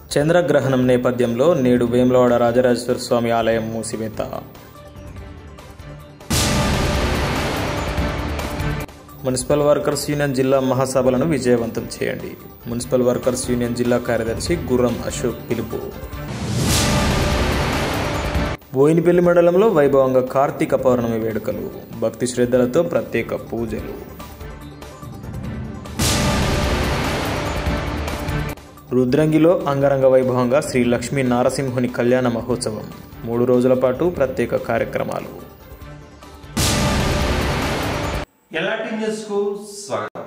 చంద్రగ్రహణం నేపథ్యంలో నేడు వేములవాడ రాజరాజేశ్వర స్వామి ఆలయం మూసివేత మున్సిపల్ వర్కర్స్ యూనియన్ జిల్లా మహాసభలను విజయవంతం చేయండి మున్సిపల్ వర్కర్స్ యూనియన్ జిల్లా కార్యదర్శి గుర్రం అశోక్ పిలుపు బోయినపల్లి మండలంలో వైభవంగా కార్తీక పౌర్ణమి వేడుకలు భక్తి శ్రద్ధలతో ప్రత్యేక పూజలు రుద్రంగిలో అంగరంగ వైభవంగా శ్రీ లక్ష్మీ నారసింహుని కళ్యాణ మహోత్సవం మూడు రోజుల పాటు ప్రత్యేక కార్యక్రమాలు ఎల్ఆర్టీ న్యూస్ కు స్వాగతం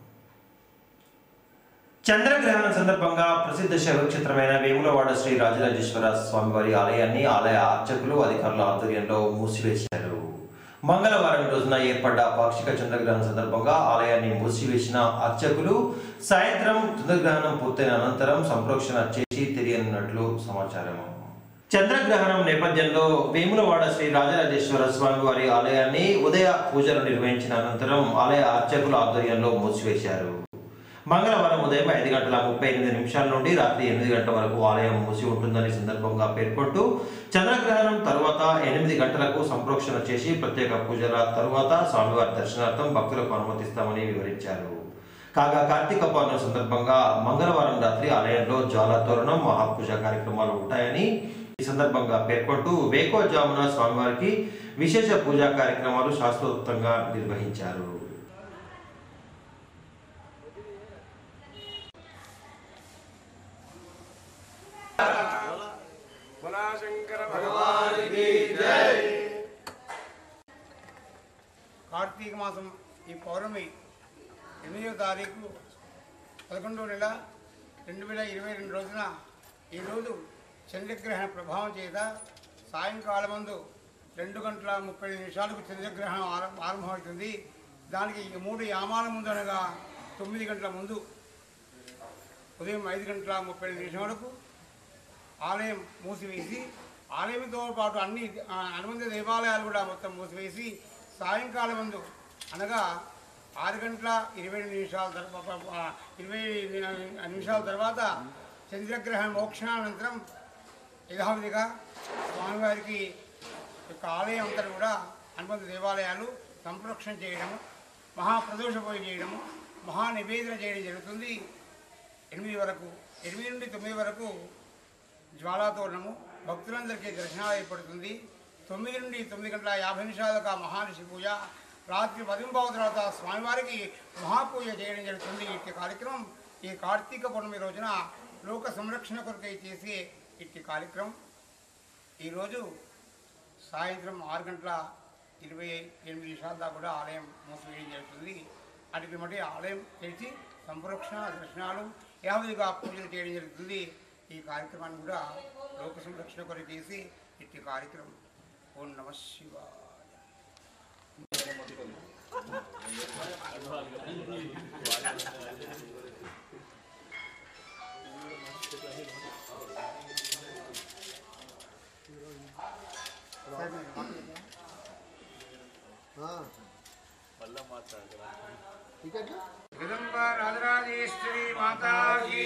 చంద్రగ్రహణం సందర్భంగా ప్రసిద్ధ శైవక్షేత్రమైన వేములవాడ శ్రీ రాజరాజేశ్వర స్వామివారి ఆలయాన్ని ఆలయ అర్చకులు అధికారుల ఆధ్వర్యంలో మూసివేశారు మంగళవారం రోజున ఏర్పడ్డ పాక్షిక చంద్రగ్రహణం సందర్భంగా ఆలయాన్ని మూసివేసిన అర్చకులు సాయంత్రం చంద్రగ్రహణం పూర్తయిన అనంతరం సంప్రోక్షణ చేసి తెలియనున్నట్లు సమాచారం చంద్రగ్రహణం నేపథ్యంలో వేములవాడ శ్రీ రాజరాజేశ్వర స్వామి వారి ఆలయాన్ని ఉదయ పూజలు నిర్వహించిన అనంతరం ఆలయ అర్చకుల ఆధ్వర్యంలో మూసివేశారు మంగళవారం ఉదయం ఐదు గంటల ముప్పై ఎనిమిది నిమిషాల నుండి రాత్రి ఎనిమిది గంటల వరకు ఆలయం మూసి ఉంటుందని సందర్భంగా పేర్కొంటూ చంద్రగ్రహణం తరువాత ఎనిమిది గంటలకు సంప్రోక్షణ చేసి ప్రత్యేక పూజల తరువాత స్వామివారి దర్శనార్థం భక్తులకు అనుమతిస్తామని వివరించారు కాగా కార్తీక పౌర్ణమి సందర్భంగా మంగళవారం రాత్రి ఆలయంలో జ్వాలా తోరణం మహాపూజ కార్యక్రమాలు ఉంటాయని ఈ సందర్భంగా పేర్కొంటూ వేకోజామున స్వామివారికి విశేష పూజా కార్యక్రమాలు శాస్త్రోక్తంగా నిర్వహించారు కార్తీక మాసం ఈ పౌర్ణమి ఎనిమిదో తారీఖు పదకొండవ నెల రెండు వేల ఇరవై రెండు రోజున ఈరోజు చంద్రగ్రహణ ప్రభావం చేత సాయంకాలమందు రెండు గంటల ముప్పై నిమిషాలకు చంద్రగ్రహణం ఆరం- ఆరంభమవుతుంది దానికి ఈ మూడు యామాల ముందు అనగా తొమ్మిది గంటల ముందు ఉదయం ఐదు గంటల ముప్పై నిమిషాలకు ఆలయం మూసివేసి ఆలయంతో పాటు అన్ని ఆ, అనుబంధ దేవాలయాలు కూడా మొత్తం మూసివేసి సాయంకాలం ముందు అనగా ఆరు గంటల ఇరవై నిమిషాల తర్వాత ఇరవై నిమిషాల తర్వాత చంద్రగ్రహణ మోక్షానంతరం యథావిధిగా స్వామివారికి యొక్క ఆలయం అంతా కూడా అనుబంధ దేవాలయాలు సంరక్షణ చేయడము మహాప్రదోష పూజ చేయడము మహా నివేదన చేయడం జరుగుతుంది ఎనిమిది వరకు ఎనిమిది నుండి తొమ్మిది వరకు జ్వాలాతోరణము భక్తులందరికీ దర్శనాలు ఏర్పడుతుంది తొమ్మిది నుండి తొమ్మిది గంటల యాభై నిమిషాలకు మహానిషి పూజ రాత్రి పదింపావ తర్వాత స్వామివారికి మహాపూజ చేయడం జరుగుతుంది ఇట్టి కార్యక్రమం ఈ కార్తీక పౌర్ణమి రోజున లోక సంరక్షణ కొరకై చేసే ఇట్టి కార్యక్రమం ఈరోజు సాయంత్రం ఆరు గంటల ఇరవై ఎనిమిది నిమిషాల దాకా కూడా ఆలయం మూసివేయడం జరుగుతుంది అటుకి మట్టి ఆలయం తెరిచి సంప్రోక్షణ దర్శనాలు యావదిగా పూజలు చేయడం జరుగుతుంది ఈ కార్యక్రమాన్ని కూడా లోక సంరక్షణ కొరకు చేసి ఇట్టి కార్యక్రమం ఓం నమ శివాయ జగదంబ రాజరాజేశ్వరి మాతా కీ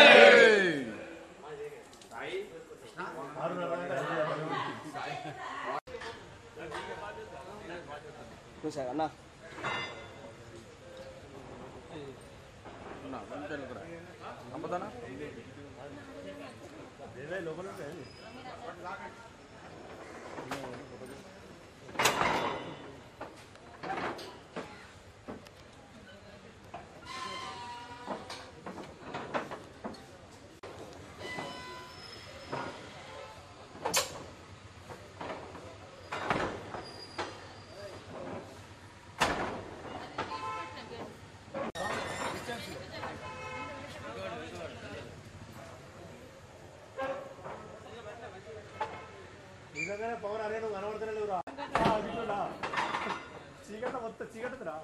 నిజంగానే పవన్ అరే నువ్వు కనబడతలే లేవురా చీకట మొత్తం చీకటరా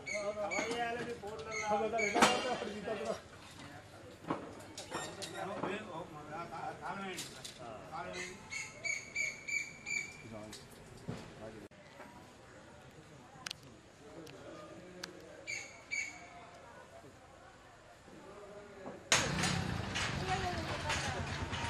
ఆ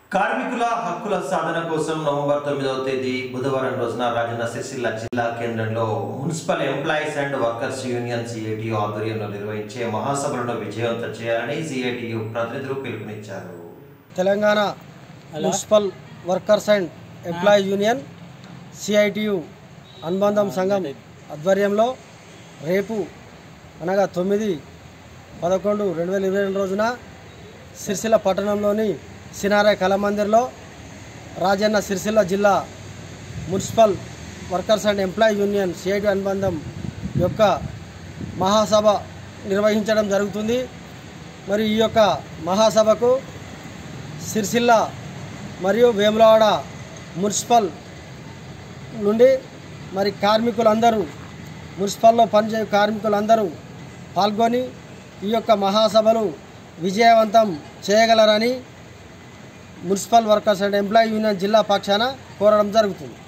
కార్మికుల హక్కుల సాధన కోసం నవంబర్ తొమ్మిదవ తేదీ బుధవారం రోజున రాజన్న సిరిసిల్ల జిల్లా కేంద్రంలో municipal employees and workers union CITU ఆధ్వర్యంలో నిర్వహించే మహాసభలను విజయవంతం చేయాలని సిఐటియు ప్రతినిధులు పిలుపునిచ్చారు Telangana municipal workers and employee union CITU అనుబంధం సంఘం ఆధ్వర్యంలో రేపు అనగా తొమ్మిది పదకొండు రెండు వేల ఇరవై రెండు రోజున సిరిసిల్ల పట్టణంలోని సినారే కళామందిర్లో రాజన్న సిరిసిల్ల జిల్లా municipal workers and employee union CIT అనుబంధం యొక్క మహాసభ నిర్వహించడం జరుగుతుంది మరి ఈ యొక్క మహాసభకు సిరిసిల్ల మరియు వేములవాడ మున్సిపల్ నుండి మరి కార్మికులందరూ మున్సిపల్లో పనిచేయ కార్మికులందరూ పాల్గొని ఈ యొక్క మహాసభలు విజయవంతం చేయగలరని municipal workers and employee union జిల్లా పక్షాన కోరడం జరుగుతుంది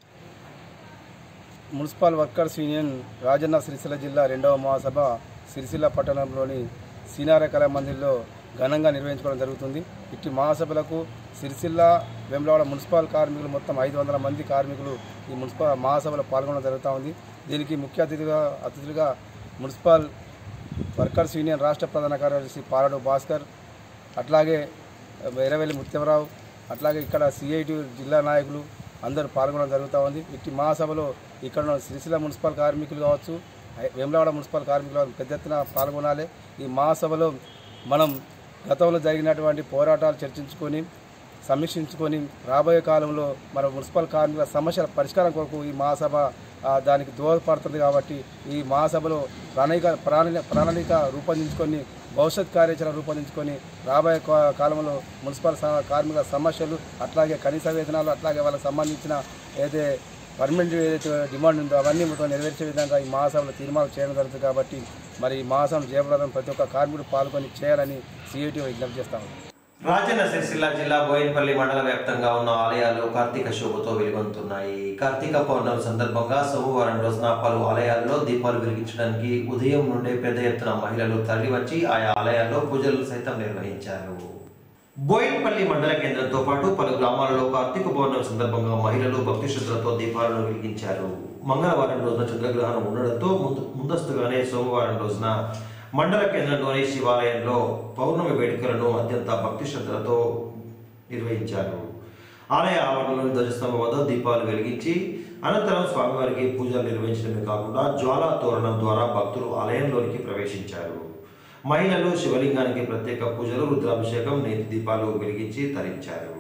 municipal workers union Rajanna Sircilla జిల్లా రెండవ మహాసభ సిరిసిల్ల పట్టణంలోని సీనార కళా మందిర్లో ఘనంగా నిర్వహించుకోవడం జరుగుతుంది ఇట్టి మహాసభలకు సిరిసిల్ల వెంబలవాడ మున్సిపల్ కార్మికులు మొత్తం ఐదు వందల మంది కార్మికులు ఈ మున్సిపల్ మహాసభలో పాల్గొనడం జరుగుతూ ఉంది దీనికి ముఖ్య అతిథిగా అతిథులుగా మున్సిపల్ వర్కర్స్ యూనియన్ రాష్ట్ర ప్రధాన కార్యదర్శి పాలడు భాస్కర్ అట్లాగే ఎర్రవెల్లి ముత్యంరావు అట్లాగే ఇక్కడ సిఐటి జిల్లా నాయకులు అందరూ పాల్గొనడం జరుగుతూ ఉంది ఇట్టి మహాసభలో ఇక్కడ ఉన్న సిరిసిల్ల మున్సిపల్ కార్మికులు కావచ్చు వేములవాడ మున్సిపల్ కార్మికులు కావచ్చు, పెద్ద ఎత్తున పాల్గొనాలి ఈ మహాసభలో మనం గతంలో జరిగినటువంటి పోరాటాలు చర్చించుకొని సమీక్షించుకొని రాబోయే కాలంలో మన మున్సిపల్ కార్మికుల సమస్యల పరిష్కారం కొరకు ఈ మహాసభ ఆ, దానికి దోహదపడుతుంది కాబట్టి ఈ మహాసభలో ప్రణాళిక ప్రణాళిక ప్రణాళిక రూపొందించుకొని భవిష్యత్ కార్యాచరణ రూపొందించుకొని రాబోయే కా- కాలంలో మున్సిపల్ స- కార్మికుల సమస్యలు అట్లాగే కనీస వేతనాలు అట్లాగే వాళ్ళకి సంబంధించిన ఏదైతే పర్మనెంట్ ఏదైతే డిమాండ్ ఉందో అవన్నీ మొత్తం నెరవేర్చే విధంగా ఈ మహాసభలో తీర్మానం చేయడం జరుగుతుంది కాబట్టి మరి ఈ మహాసభ జయప్రదం ప్రతి ఒక్క కార్మికుడు పాల్గొని చేయాలని సిఐటి విజ్ఞప్తి చేస్తాము రాజన్న సిరిసిల్ల జిల్లా బోయినపల్లి మండల వ్యాప్తంగా ఉన్న ఆలయాలు కార్తీక శోభతో వెలుగొందుతున్నాయి కార్తీక పౌర్ణమి సందర్భంగా సోమవారం రోజున పలు ఆలయాల్లో దీపాలు వెలిగించడానికి ఉదయం నుండే పెద్ద ఎత్తున మహిళలు తరలివచ్చి ఆయా ఆలయాల్లో పూజలు సైతం నిర్వహించారు బోయినపల్లి మండల కేంద్రంతో పాటు పలు గ్రామాలలో కార్తీక పౌర్ణమి సందర్భంగా మహిళలు భక్తి శ్రద్ధలతో దీపాలను వెలిగించారు మంగళవారం రోజున చంద్రగ్రహణం ఉండడంతో ముందు ముందస్తుగానే సోమవారం రోజున మండల కేంద్రంలోని శివాలయంలో పౌర్ణమి వేడుకలను అత్యంత భక్తి శ్రద్ధలతో నిర్వహించారు ఆలయ ఆవరణలోని ధ్వజస్తంభం వద్ద దీపాలు వెలిగించి అనంతరం స్వామివారికి పూజలు నిర్వహించడమే కాకుండా జ్వాలా తోరణం ద్వారా భక్తులు ఆలయంలోనికి ప్రవేశించారు మహిళలు శివలింగానికి ప్రత్యేక పూజలు రుద్రాభిషేకం నేతి దీపాలు వెలిగించి తరించారు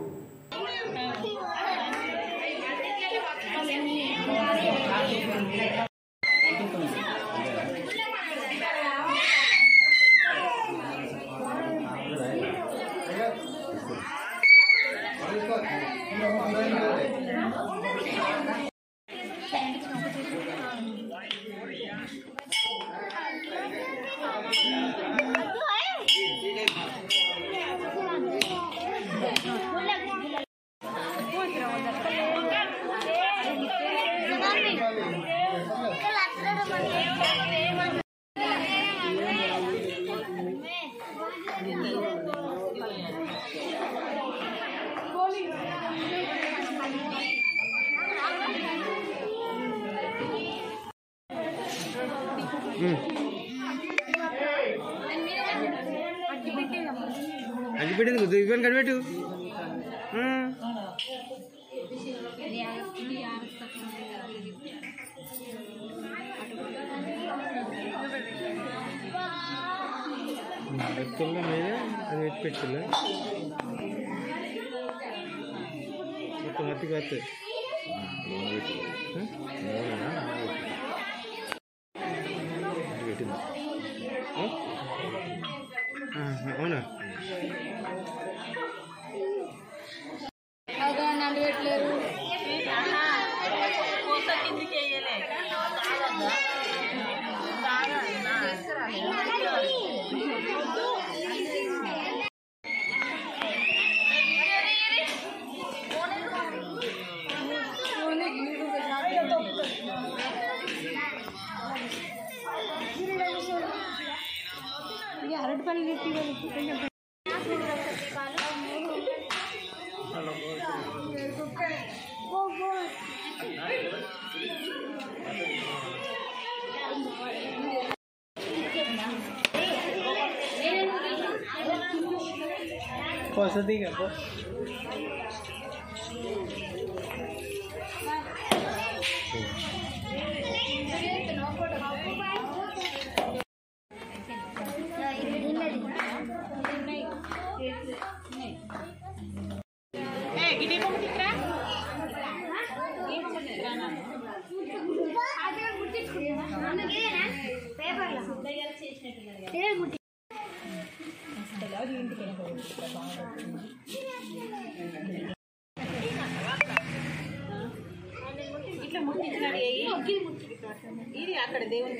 ఇది అక్కడ దేవుని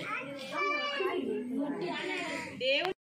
దేవుని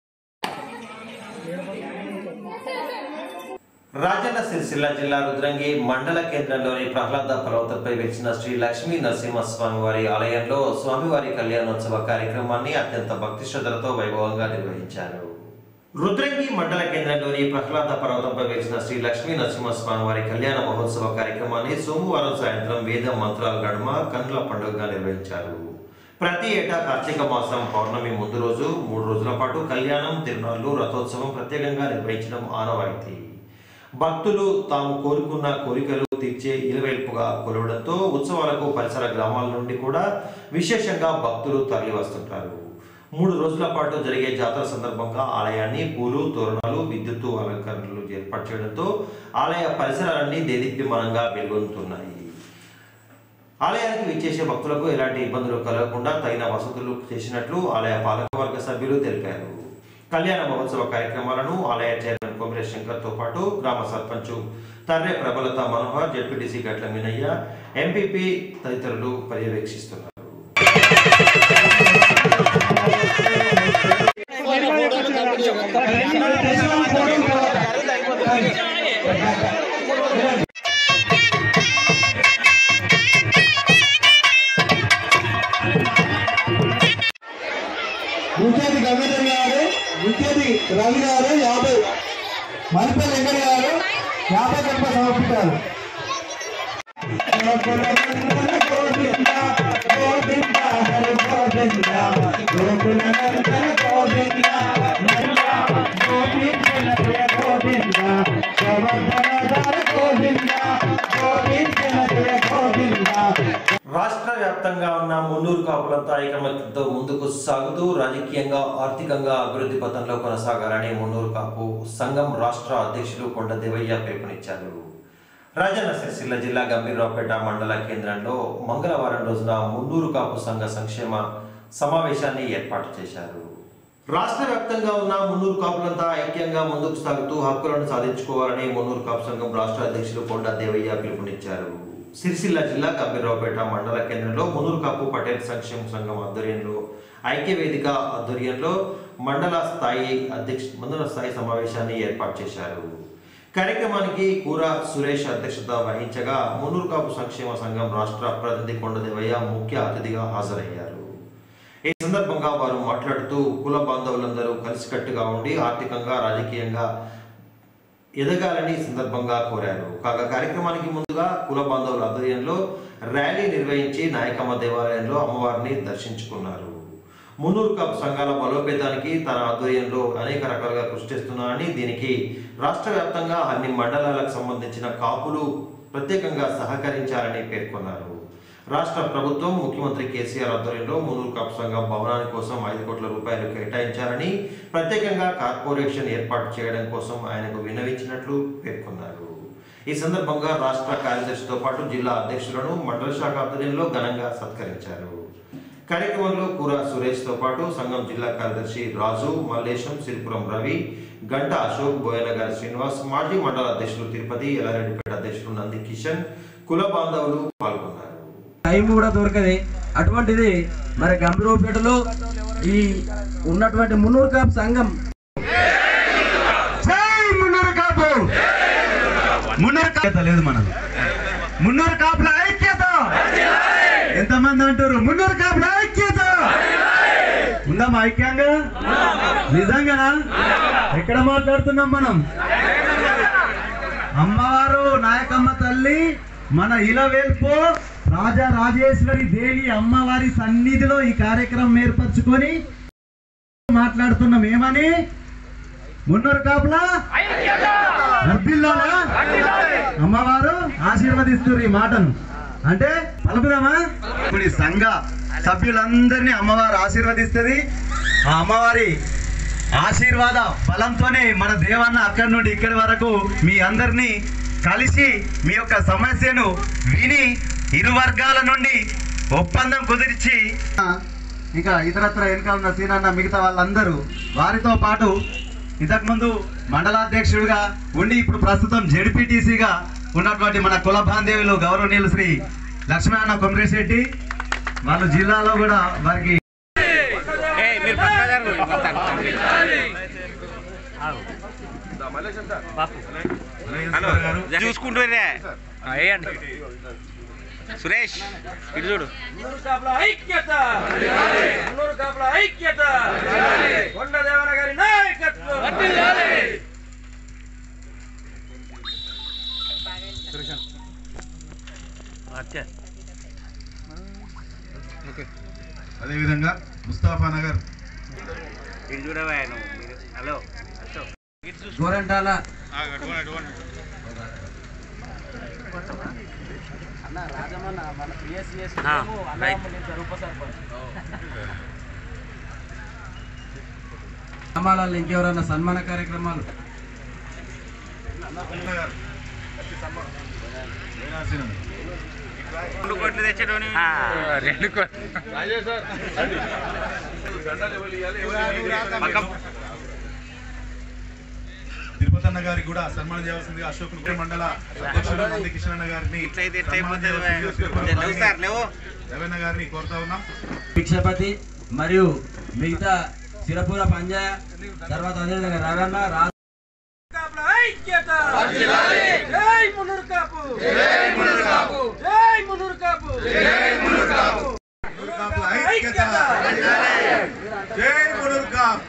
రాజన్న సిరిసిల్ల జిల్లా రుద్రంగి మండల కేంద్రంలోని ప్రహ్లాద పర్వతంపై వెలిసిన శ్రీ లక్ష్మీ నరసింహస్వామి వారి ఆలయంలో స్వామివారి కళ్యాణోత్సవ కార్యక్రమాన్ని అత్యంత భక్తి శ్రద్ధలతో వైభవంగా నిర్వహించారు రుద్రంగి మండల కేంద్రంలోని ప్రహ్లాద పర్వతంపై వెలిసిన శ్రీ లక్ష్మీ నరసింహస్వామి వారి కళ్యాణ మహోత్సవ కార్యక్రమాన్ని సోమవారం సాయంత్రం వేద మంత్రాల నడుమ కన్నుల పండుగగా నిర్వహించారు ప్రతి ఏటా కార్తీక మాసం పౌర్ణమి ముందు రోజు మూడు రోజుల పాటు కళ్యాణం తిరునాళ్లు రథోత్సవం ప్రత్యేకంగా నిర్వహించడం ఆనవాయితీ భక్తులు తాము కోరుకున్న కోరికలు తీర్చే ఇలవేల్పుగా కొలవడంతో ఉత్సవాలకు పరిసర గ్రామాల నుండి కూడా విశేషంగా భక్తులు తరలి వస్తుంటారు మూడు రోజుల పాటు జరిగే జాతర సందర్భంగా ఆలయాన్ని పూలు తోరణాలు విద్యుత్తు అలంకరణలు ఏర్పాటు చేయడంతో ఆలయ పరిసరాలన్నీ దేదీప్యమానంగా వెలుగొందుతున్నాయి ఆలయానికి విచ్చేసే భక్తులకు ఎలాంటి ఇబ్బందులు కలగకుండా తగిన వసతులు చేసినట్లు ఆలయ పాలకవర్గ సభ్యులు తెలిపారు కళ్యాణ మహోత్సవ కార్యక్రమాలను ఆలయ చైర్మన్ కోమిరేష్ శంకర్ తో పాటు గ్రామ సర్పంచ్ తర్రే ప్రబలత మనోహర్ జెడ్పీటీసీ గట్ల మీనయ్య ఎంపీపీ తదితరులు పర్యవేక్షిస్తున్నారు ముఖ్యతి గంగాధర్ గారు ముఖ్యతి రవి గారు యాభై మణిపల్లి వెంకట గారు యాభై గంట సమర్పించారు రాష్ట్ర వ్యాప్తంగా ఉన్న మున్నూరు కాపులంతా ఐకమత్యంతో ముందుకు సాగుతూ రాజకీయంగా ఆర్థికంగా అభివృద్ధి పథంలో కొనసాగాలని మున్నూరు కాపు సంఘం రాష్ట్ర అధ్యక్షులు కొండ దేవయ్య పిలుపునిచ్చారు రాజన్న సిరిసిల్ల జిల్లా గంభీరరావుపేట మండల కేంద్రంలో మంగళవారం రోజున మున్నూరు కాపు సంఘ సంక్షేమ సమావేశాన్ని ఏర్పాటు చేశారు రాష్ట్ర వ్యాప్తంగా ఉన్న మున్నూరు కాపులంతా ఐక్యంగా ముందుకు సాగుతూ హక్కులను సాధించుకోవాలని మున్నూరు కాపు సంఘం రాష్ట్ర అధ్యక్షులు కొండ దేవయ్య పిలుపునిచ్చారు సిరిసిల్ల జిల్లా గంభీరరావుపేట మండల కేంద్రంలో మున్నూరు కాపు పటేల్ సంక్షేమ సంఘం ఆధ్వర్యంలో ఐక్య వేదిక ఆధ్వర్యంలో మండల స్థాయి అధ్యక్ష మండల స్థాయి సమావేశాన్ని ఏర్పాటు చేశారు కార్యక్రమానికి కూర సురేష్ అధ్యక్షత వహించగా మున్నూరు కాపు సంక్షేమ సంఘం రాష్ట్ర ప్రతినిధి కొండదేవయ్య ముఖ్య అతిథిగా హాజరయ్యారు ఈ సందర్భంగా వారు మాట్లాడుతూ కుల బాంధవులందరూ కలిసికట్టుగా ఉండి ఆర్థికంగా రాజకీయంగా ఎదగాలని ఈ సందర్భంగా కోరారు కాగా కార్యక్రమానికి ముందుగా కుల బాంధవుల ఆధ్వర్యంలో ర్యాలీ నిర్వహించి నాయకమ్మ దేవాలయంలో అమ్మవారిని దర్శించుకున్నారు మున్నూరు కాపు సంఘాల బలోపేతానికి తన ఆధ్వర్యంలో అనేక రకాలుగా కృషి చేస్తున్నారని దీనికి రాష్ట్ర వ్యాప్తంగా అన్ని మండలాలకు సంబంధించిన కాపులు ప్రత్యేకంగా సహకరించాలని పేర్కొన్నారు రాష్ట్ర ప్రభుత్వం ముఖ్యమంత్రి కేసీఆర్ ఆధ్వర్యంలో మున్నూరు కాపు సంఘం భవనాని కోసం ఐదు కోట్ల రూపాయలు కేటాయించారని ప్రత్యేకంగా కార్పొరేషన్ ఏర్పాటు చేయడం కోసం ఆయనకు విన్నవించినట్లు పేర్కొన్నారు ఈ సందర్భంగా రాష్ట్ర కార్యదర్శితో పాటు జిల్లా అధ్యక్షులను మండల శాఖ ఆధ్వర్యంలో ఘనంగా సత్కరించారు కార్యక్రమంలో కూర సురేష్ తో పాటు సంఘం జిల్లా కార్యదర్శి రాజు మల్లేశం సిరిపురం రవి గంట అశోక్ బోయనగారి శ్రీనివాస్ మాజీ మండల అధ్యక్షులు తిరుపతి ఎల్లారెడ్డిపేట అధ్యక్షులు నంది కిషన్ కుల బాంధవులు పాల్గొన్నారు టైం కూడా దొరకది అటువంటిది మరి గంభీరపేటలో ఈ ఉన్నటువంటి మున్నూరు కాపు సంఘం మున్నూరు కాపు మున్నూరు కాపు లేదు మనది మున్నూరు కాపుల ఐక్యత ఎంతమంది అంటారు మున్నూరు కాపుల ఐక్యత ఉందాం ఐక్యంగా నిజంగానా ఎక్కడ మాట్లాడుతున్నాం మనం అమ్మవారు నాయకమ్మ తల్లి మన ఇలవేల్పు రాజా రాజేశ్వరి దేవి అమ్మవారి సన్నిధిలో ఈ కార్యక్రమం ఏర్పరచుకొని మాట్లాడుతున్నాం ఏమని మున్నూరు కాపులా వర్ధిల్లాలా? అమ్మవారు ఆశీర్వదిస్తున్నారు ఈ మాటను అంటే పలుకుదామా ఇప్పుడు ఈ సంఘ సభ్యులందరినీ అమ్మవారు ఆశీర్వదిస్తుంది ఆ అమ్మవారి ఆశీర్వాద ఫలంతోనే మన దేవన్న అక్కడి నుండి ఇక్కడి వరకు మీ అందరినీ కలిసి మీ యొక్క సమస్యను విని ఇరు వర్గాల నుండి ఒప్పందం కుదిర్చి ఇంకా ఇతరత్ర వెనకాల ఉన్న సీనన్న మిగతా వాళ్ళందరూ వారితో పాటు ఇంతకుముందు మండలాధ్యక్షుడిగా ఉండి ఇప్పుడు ప్రస్తుతం జెడ్పీటీసీగా ఉన్నటువంటి మన కుల బాంధవ్యులు గౌరవనీయులు శ్రీ లక్ష్మణ కొమరేశెట్టి వాళ్ళు జిల్లాలో కూడా వారికి చూసుకుంటూ వేయండి సురేష్ ఇటు చూడు ఐక్యత మున్నూరు కాపుల ఐక్యత కొండ దేవన గారి నాయకత్వం అదేవిధంగా ముస్తాఫా నగర్ ఇటు చూడవా నువ్వు మీరు హలో అశోక్. ఇటు చూసుకో. గోరంటాల ఆ, రైట్. గ్రామాలలో ఇంకెవరన్నా సన్మాన కార్యక్రమాలు రెండు కోట్లు తెచ్చేటోని రెండు కోట్లు పక్కం. తిరుపతి అన్న గారికి కూడా సన్మానం చేయాల్సింది అశోక్ నగర్ మండల అధ్యక్షుడు నంది కిషన్ అన్న గారిని ఇట్లయితే ఎట్లా సన్మానం అయిపోతుంది చేయాల్సిందిగా లేవు తిరుపతి సార్ లేవు రవీణ గారిని కోరుతా ఉన్నాం భిక్షపతి మరియు మిగతా సిరపూర పంజాయ తర్వాత అదేవిధంగా రగన్న రా ఐక్యత జై మున్నూరు కాపు జై మున్నూరు కాపు జై మున్నూరు కాపు జై మున్నూరు కాపు ఐక్యత జై మునుర్కాప్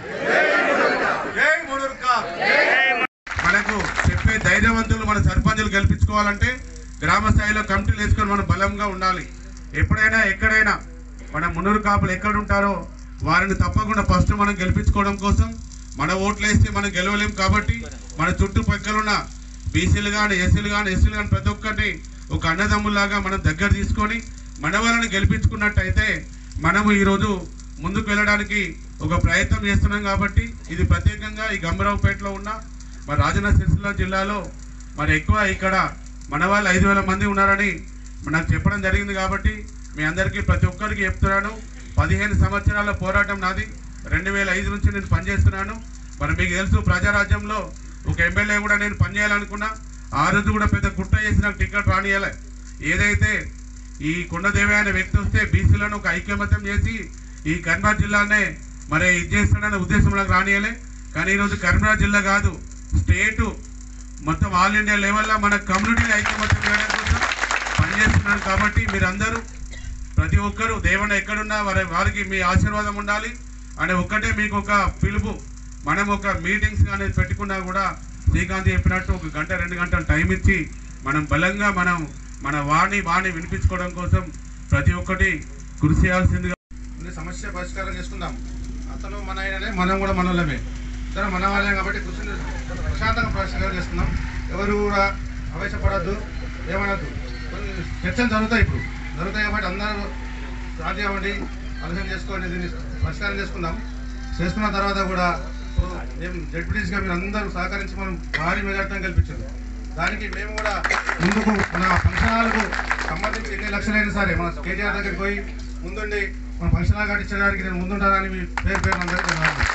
జై మునుర్కాప్ మనకు చెప్పే ధైర్యవంతులు మన సర్పంచులు గెలిపించుకోవాలంటే గ్రామ స్థాయిలో కమిటీలు వేసుకొని మనం బలంగా ఉండాలి ఎప్పుడైనా ఎక్కడైనా మన మున్నూరు కాపులు ఎక్కడ ఉంటారో వారిని తప్పకుండా ఫస్ట్ మనం గెలిపించుకోవడం కోసం మన ఓట్లు వేస్తే మనం గెలవలేం కాబట్టి మన చుట్టుపక్కలున్న బీసీలు కానీ ఎస్సీలు కానీ ఎస్సీలు కానీ ప్రతి ఒక్కరిని ఒక అన్నదమ్ములాగా మనం దగ్గర తీసుకొని మన వాళ్ళని గెలిపించుకున్నట్టయితే మనము ఈరోజు ముందుకు వెళ్ళడానికి ఒక ప్రయత్నం చేస్తున్నాం కాబట్టి ఇది ప్రత్యేకంగా ఈ గంభరావుపేటలో ఉన్న మరి రాజన్న సిరిసిల్ల జిల్లాలో మరి ఎక్కువ ఇక్కడ మన వాళ్ళు ఐదు వేల మంది ఉన్నారని నాకు చెప్పడం జరిగింది కాబట్టి మీ అందరికీ ప్రతి ఒక్కరికి చెప్తున్నాను పదిహేను సంవత్సరాల పోరాటం నాది రెండు వేల ఐదు నుంచి నేను పనిచేస్తున్నాను మరి మీకు తెలుసు ప్రజారాజ్యంలో ఒక ఎమ్మెల్యే కూడా నేను పనిచేయాలనుకున్నా ఆ రోజు కూడా పెద్ద కుట్ర చేసి నాకు టికెట్ రానియాలి ఏదైతే ఈ కొండదేవి అనే వ్యక్తి వస్తే బీసీలను ఒక ఐక్యమత్యం చేసి ఈ కరీంనగర్ జిల్లానే మరి ఇది చేస్తాడనే ఉద్దేశం నాకు రానియలే కానీ ఈరోజు కరీంనగర్ జిల్లా కాదు స్టేటు మొత్తం ఆల్ ఇండియా లెవెల్లో మన కమ్యూనిటీని ఐక్యమత్యం చేయడం కోసం పనిచేస్తున్నాను కాబట్టి మీరందరూ ప్రతి ఒక్కరూ దేవుని ఎక్కడున్నా వారి వారికి మీ ఆశీర్వాదం ఉండాలి అనే ఒక్కటే మీకు ఒక పిలుపు మనం ఒక మీటింగ్స్ అనేది పెట్టుకున్నా కూడా శ్రీకాంత్ చెప్పినట్టు ఒక గంట రెండు గంటలు టైం ఇచ్చి మనం బలంగా మనం మన వాణి వాణి వినిపించుకోవడం కోసం ప్రతి ఒక్కటి కృషి చేయాల్సిందిగా సమస్య పరిష్కారం చేసుకుందాం అతను మన ఆయననే మనం కూడా మనోళ్ళమే సరే మన వాళ్ళే కాబట్టి కూర్చొని ప్రశాంతంగా పరిష్కారం చేసుకుందాం ఎవరు కూడా ఆవేశపడద్దు ఏమనద్దు కొన్ని చర్చలు జరుగుతాయి ఇప్పుడు జరుగుతాయి కాబట్టి అందరూ సాధ్యం అవ్వండి ఆలోచన చేసుకోండి దీన్ని పరిష్కారం చేసుకుందాం చేసుకున్న తర్వాత కూడా ఇప్పుడు మేము జడ్పీటీస్గా మీరు అందరూ సహకరించి మనం భారీ మెజార్టీ కల్పించారు దానికి మేము కూడా ముందుకు మన ఫంక్షన్ హాల్కు సంబంధించి ఎన్ని లక్షలైనా సరే మన కేటీఆర్ దగ్గరికి పోయి ముందుండి మన ఫంక్షన్ హాల్ కట్టించడానికి నేను ముందుంటానని మీ పేరు పేరు అందరికీ ధన్యవాదాలు.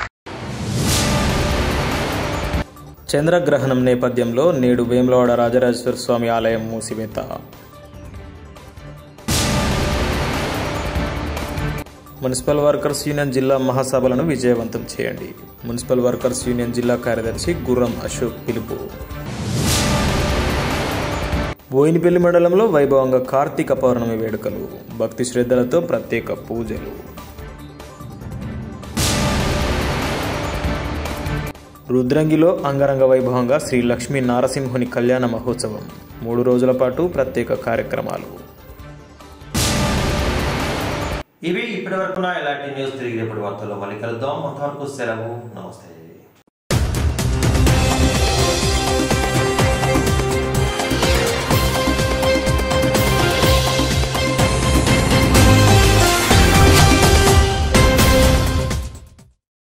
చంద్రగ్రహణం నేపథ్యంలో నేడు వేములవాడ రాజరాజేశ్వర స్వామి ఆలయం మూసివేత మున్సిపల్ వర్కర్స్ యూనియన్ జిల్లా మహాసభలను విజయవంతం చేయండి మున్సిపల్ వర్కర్స్ యూనియన్ జిల్లా కార్యదర్శి గుర్రం అశోక్ పిలుపు బోయినపల్లి మండలంలో వైభవంగా కార్తీక పౌర్ణమి వేడుకలు భక్తి శ్రద్ధలతో ప్రత్యేక పూజలు రుద్రంగిలో అంగరంగ వైభవంగా శ్రీ లక్ష్మీ నారసింహుని కళ్యాణ మహోత్సవం మూడు రోజుల పాటు ప్రత్యేక కార్యక్రమాలు ఇవి ఇప్పటి వరకు ఇలాంటి న్యూస్ తిరిగి రేపటి వార్తల్లో మళ్ళీ కలుద్దాం అంతవరకు సెలవు నమస్తే